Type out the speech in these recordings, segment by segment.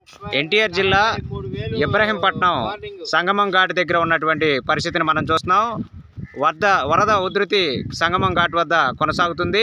ఎన్టీఆర్ జిల్లా ఇబ్రహీంపట్నం సంగమం ఘాట్ దగ్గర ఉన్నటువంటి పరిస్థితిని మనం చూస్తున్నాం వరద వరద ఉధృతి సంగమం ఘాట్ వద్ద కొనసాగుతుంది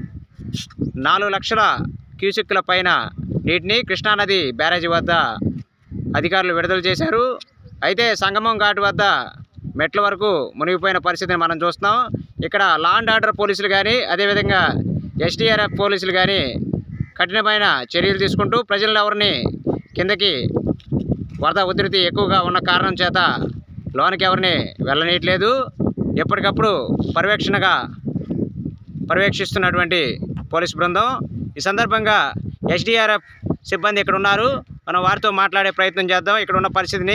నాలుగు లక్షల క్యూసెక్కుల పైన నీటిని కృష్ణానది బ్యారేజీ వద్ద అధికారులు విడుదల చేశారు అయితే సంగమం ఘాట్ వద్ద మెట్ల వరకు మునిగిపోయిన పరిస్థితిని మనం చూస్తున్నాం ఇక్కడ లా అండ్ ఆర్డర్ పోలీసులు కానీ అదేవిధంగా ఎస్టీఆర్ఎఫ్ పోలీసులు కానీ కఠినమైన చర్యలు తీసుకుంటూ ప్రజలను ఎవరిని కిందకి వరద ఉధృతి ఎక్కువగా ఉన్న కారణం చేత లోనికి ఎవరిని వెళ్ళనీయట్లేదు ఎప్పటికప్పుడు పర్యవేక్షణగా పర్యవేక్షిస్తున్నటువంటి పోలీస్ బృందం ఈ సందర్భంగా ఎస్డిఆర్ఎఫ్ సిబ్బంది ఇక్కడ ఉన్నారు మనం వారితో మాట్లాడే ప్రయత్నం చేద్దాం ఇక్కడ ఉన్న పరిస్థితిని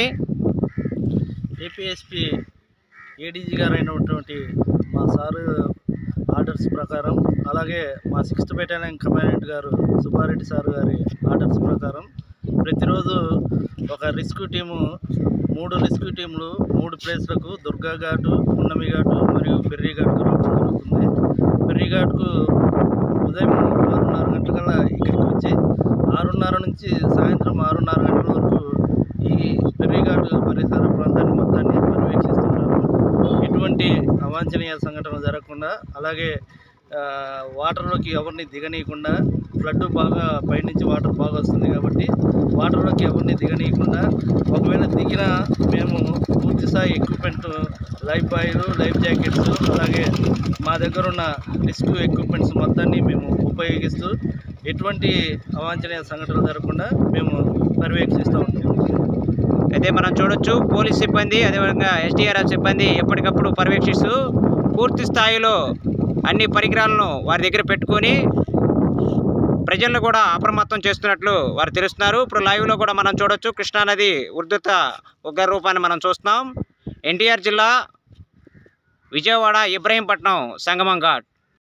ఏపీఎస్పి ఏడీజీ గారు అయినటువంటి మా సారు ఆర్డర్స్ ప్రకారం అలాగే మా సిక్స్త్ బెటాలియన్ కమాండెంట్ గారు సుబ్బారెడ్డి సార్ గారి ఆర్డర్స్ ప్రకారం ప్రతిరోజు ఒక రెస్క్యూ టీము మూడు రెస్క్యూ టీంలు మూడు ప్లేస్లకు దుర్గా ఘాటు పున్నమి ఘాటు మరియు పెర్రీ ఘాట్కు రావడం జరుగుతుంది పెర్రీ ఘాట్కు ఉదయం ఆరున్నర గంటలకల్లా ఇక్కడికి వచ్చి ఆరున్నర నుంచి సాయంత్రం ఆరున్నర గంటల వరకు ఈ పెర్రీఘాట్ పరిసర ప్రాంతాన్ని మొత్తాన్ని పర్యవేక్షిస్తున్నాము ఎటువంటి అవాంఛనీయ సంఘటనలు జరగకుండా అలాగే ఆ, వాటర్లోకి ఎవరిని దిగనీయకుండా ఫ్లడ్ బాగా పైనుంచి వాటర్ బాగా వస్తుంది కాబట్టి వాటర్లోకి ఎవరిని దిగనీయకుండా ఒకవేళ దిగినా మేము పూర్తి స్థాయి ఎక్విప్మెంట్ లైఫ్ బాయ్లు లైఫ్ జాకెట్స్ అలాగే మా దగ్గర ఉన్న రెస్క్యూ ఎక్విప్మెంట్స్ మొత్తాన్ని మేము ఉపయోగిస్తూ ఎటువంటి అవాంఛనీయ సంఘటనలు జరగకుండా మేము పర్యవేక్షిస్తూ ఉంటాం అయితే మనం చూడొచ్చు పోలీస్ సిబ్బంది అదేవిధంగా ఎస్డిఆర్ఎఫ్ సిబ్బంది ఎప్పటికప్పుడు పర్యవేక్షిస్తూ పూర్తి స్థాయిలో అన్ని పరికరాలను వారి దగ్గర పెట్టుకొని ప్రజలను కూడా అప్రమత్తం చేస్తున్నట్లు వారు తెలుస్తున్నారు ఇప్పుడు లైవ్లో కూడా మనం చూడొచ్చు కృష్ణానది ఉధృత ఉగ్ర రూపాన్ని మనం చూస్తున్నాం ఎన్టీఆర్ జిల్లా విజయవాడ ఇబ్రహీంపట్నం సంగమం ఘాట్